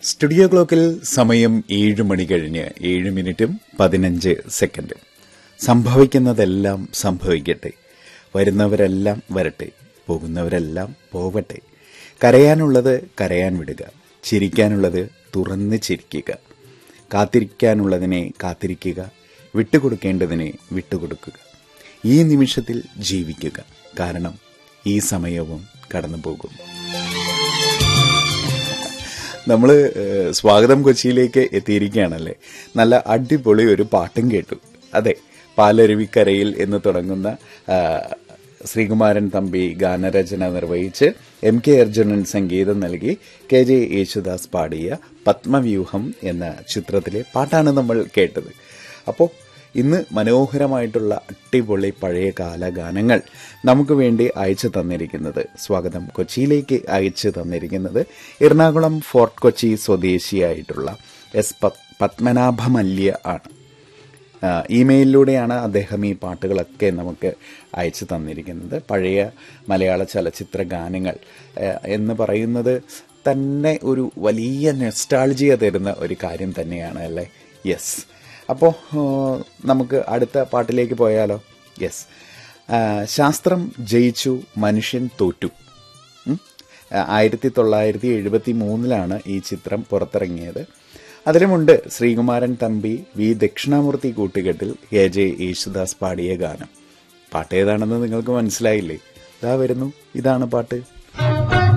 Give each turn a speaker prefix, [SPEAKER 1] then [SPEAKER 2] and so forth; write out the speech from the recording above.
[SPEAKER 1] Studio ക്ലോക്കിൽ സമയം ഏഴ് മണി കഴിഞ്ഞ് ഏഴ് മിനിറ്റും പതിനഞ്ച് സെക്കൻഡും സംഭവിക്കുന്നതെല്ലാം സംഭവിക്കട്ടെ വരുന്നവരെല്ലാം വരട്ടെ പോകുന്നവരെല്ലാം പോവട്ടെ കരയാനുള്ളത് കരയാൻ വിടുക ചിരിക്കാനുള്ളത് തുറന്ന് ചിരിക്കുക കാത്തിരിക്കാനുള്ളതിനെ കാത്തിരിക്കുക വിട്ടുകൊടുക്കേണ്ടതിനെ വിട്ടുകൊടുക്കുക ഈ നിമിഷത്തിൽ ജീവിക്കുക കാരണം ഈ സമയവും കടന്നു പോകും നമ്മൾ സ്വാഗതം കൊച്ചിയിലേക്ക് എത്തിയിരിക്കുകയാണല്ലേ നല്ല അടിപൊളി ഒരു പാട്ടും കേട്ടു അതെ പാലരുവിക്കരയിൽ എന്ന് തുടങ്ങുന്ന ആ, ശ്രീകുമാരൻ തമ്പി ഗാനരചന നിർവഹിച്ച് എം കെ അർജുനൻ സംഗീതം നൽകി കെ ജെ യേശുദാസ് പാടിയ പത്മവ്യൂഹം എന്ന ചിത്രത്തിലെ പാട്ടാണ് നമ്മൾ കേട്ടത് അപ്പോൾ ഇന്ന് മനോഹരമായിട്ടുള്ള അടിപൊളി പഴയ കാല ഗാനങ്ങൾ നമുക്ക് വേണ്ടി അയച്ചു തന്നിരിക്കുന്നത് സ്വാഗതം കൊച്ചിയിലേക്ക് അയച്ചു തന്നിരിക്കുന്നത് എറണാകുളം ഫോർട്ട് കൊച്ചി സ്വദേശിയായിട്ടുള്ള എസ് പത്- പത്മനാഭ മല്യ ആണ് ആ, ഇമെയിലിലൂടെയാണ് അദ്ദേഹം ഈ പാട്ടുകളൊക്കെ നമുക്ക് അയച്ചു തന്നിരിക്കുന്നത് പഴയ മലയാള ചലച്ചിത്ര ഗാനങ്ങൾ ആ, എന്ന് പറയുന്നത് തന്നെ ഒരു വലിയ നെസ്റ്റാൾജിയ തരുന്ന ഒരു കാര്യം തന്നെയാണ് അല്ലേ യെസ് അപ്പോൾ നമുക്ക് അടുത്ത പാട്ടിലേക്ക് പോയാലോ യെസ് ശാസ്ത്രം ജയിച്ചു മനുഷ്യൻ തോറ്റു ഉം. ആയിരത്തി തൊള്ളായിരത്തി എഴുപത്തി മൂന്നിലാണ് ഈ ചിത്രം പുറത്തിറങ്ങിയത് അതിലുമുണ്ട് ശ്രീകുമാരൻ തമ്പി വി ദക്ഷിണാമൂർത്തി കൂട്ടുകെട്ടിൽ കെ ജെ യേശുദാസ് പാടിയ ഗാനം പാട്ട് ഏതാണെന്ന് നിങ്ങൾക്ക് മനസ്സിലായില്ലേ ഇതാ വരുന്നു ഇതാണ് പാട്ട്